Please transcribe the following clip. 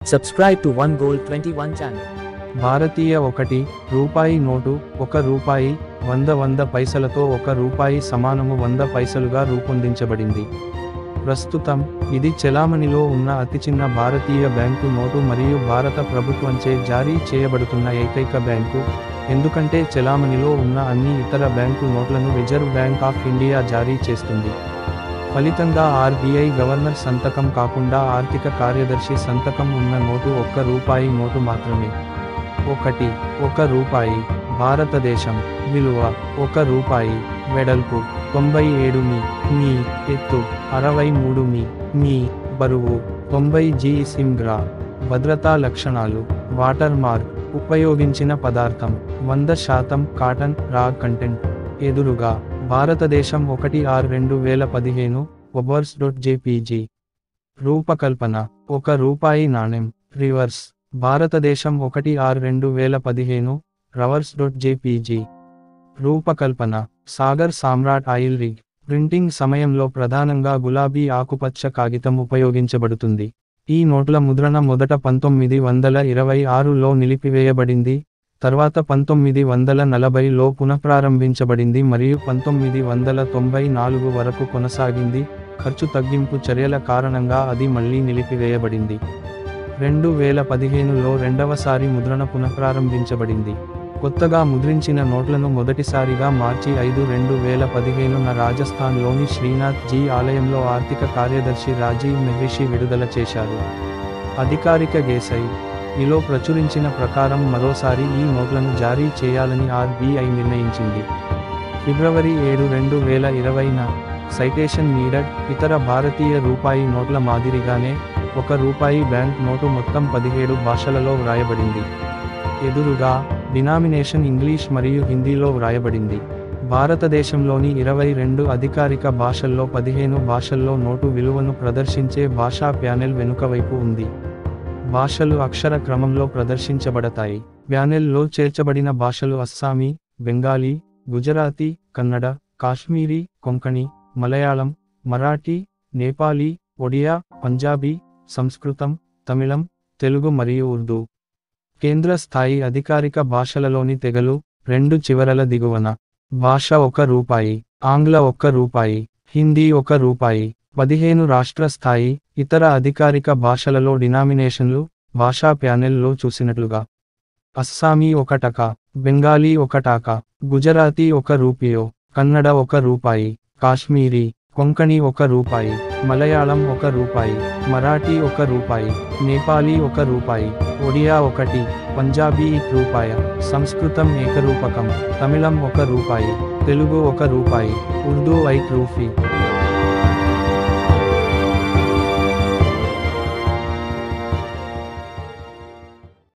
Subscribe to One Gold 21 channel. భారతీయ ఒకటి రూపాయి note ఒక రూపాయి వంద వంద పైసలతో ఒక రూపాయి సమానము వంద పైసలుగా రూపొందించబడింది ప్రస్తుతం ఇది చెలామణిలో ఉన్న అతి చిన్న భారతీయ బ్యాంకు నోటు మరియు భారత ప్రభుత్వంచే జారీ చేయబడుతున్న ఏకైక బ్యాంకు ఎందుకంటే చెలామణిలో ఉన్న అన్ని ఇతర బ్యాంకు నోట్లను రిజర్వ్ బ్యాంక్ ఆఫ్ ఇండియా జారీ చేస్తుంది ఫలితంగా ఆర్బీఐ గవర్నర్ సంతకం కాకుండా ఆర్థిక కార్యదర్శి సంతకం ఉన్న నోటు ఒక్క రూపాయి నోటు మాత్రమే ఒకటి ఒక రూపాయి భారతదేశం విలువ ఒక రూపాయి వెడల్పు తొంభై ఏడు మీ మీ ఎత్తు అరవై మూడు మీ మీ బరువు తొంభై జీ సిమ్గ్రా భద్రతా లక్షణాలు వాటర్ మార్క్ ఉపయోగించిన పదార్థం వంద శాతం కాటన్ రా కంటెంట్ ఎదురుగా భారతదేశం ఒకటి ఆరు రెండు వేల పదిహేను ఒబర్స్ డాట్ జేపీజీ రూపకల్పన ఒక రూపాయి నాణెం రివర్స్ భారతదేశం ఒకటి ఆరు రెండు వేల పదిహేను రవర్స్ డాట్ జేపీజీ రూపకల్పన Sagar Samrat oil rig printing సమయంలో ప్రధానంగా గులాబీ ఆకుపచ్చ కాగితం ఉపయోగించబడుతుంది ఈ నోట్ల ముద్రణ మొదట పంతొమ్మిది వందల ఇరవై ఆరులో నిలిపివేయబడింది తర్వాత పంతొమ్మిది వందల నలభైలో పునఃప్రారంభించబడింది మరియు పంతొమ్మిది వందల తొంభై నాలుగు వరకు కొనసాగింది ఖర్చు తగ్గింపు చర్యల కారణంగా అది మళ్లీ నిలిపివేయబడింది రెండు వేల పదిహేనులో రెండవసారి ముద్రణ పునఃప్రారంభించబడింది కొత్తగా ముద్రించిన నోట్లను మొదటిసారిగా మార్చి ఐదు రెండు వేల పదిహేనున రాజస్థాన్లోని శ్రీనాథ్ జీ ఆలయంలో ఆర్థిక కార్యదర్శి రాజీవ్ మెహ్రిషి విడుదల చేశారు అధికారిక గేసై ఇలో ప్రచురించిన ప్రకారం మరోసారి ఈ నోట్లను జారీ చేయాలని ఆర్బీఐ నిర్ణయించింది ఫిబ్రవరి ఏడు రెండు వేల ఇరవైన సైటేషన్ నీడడ్ ఇతర భారతీయ రూపాయి నోట్ల మాదిరిగానే ఒక రూపాయి బ్యాంక్ నోటు మొత్తం పదిహేడు భాషలలో వ్రాయబడింది ఎదురుగా డినామినేషన్ ఇంగ్లీష్ మరియు హిందీలో వ్రాయబడింది భారతదేశంలోని ఇరవై రెండు అధికారిక భాషల్లో పదిహేను భాషల్లో నోటు విలువను ప్రదర్శించే భాషా ప్యానెల్ వెనుక వైపు ఉంది భాషలు అక్షర క్రమంలో ప్రదర్శించబడతాయి ప్యానెల్లో చేర్చబడిన భాషలు అస్సామీ బెంగాలీ గుజరాతీ కన్నడ కాశ్మీరీ కొంకణి మలయాళం మరాఠీ నేపాలీ ఒడియా పంజాబీ సంస్కృతం తమిళం తెలుగు మరియు ఉర్దూ కేంద్ర స్థాయి అధికారిక భాషలలోని తెగలు రెండు చివరల దిగువన భాష ఒక రూపాయి ఆంగ్ల ఒక్క రూపాయి హిందీ ఒక రూపాయి పదిహేను రాష్ట్ర స్థాయి ఇతర అధికారిక భాషలలో డినామినేషన్లు భాషా ప్యానెల్లో చూసినట్లుగా అస్సామీ ఒక టకా బెంగాలీ ఒక టాకా గుజరాతీ ఒక రూపియో కన్నడ ఒక రూపాయి కాశ్మీరీ కొంకణి ఒక రూపాయి మలయాళం ఒక రూపాయి మరాఠీ ఒక రూపాయి నేపాలీ ఒక రూపాయి ఒడియా ఒకటి పంజాబీ ఇక్ రూపాయ సంస్కృతం ఏకరూపకం తమిళం ఒక రూపాయి తెలుగు ఒక రూపాయి ఉర్దూ ఐక్ రూఫీ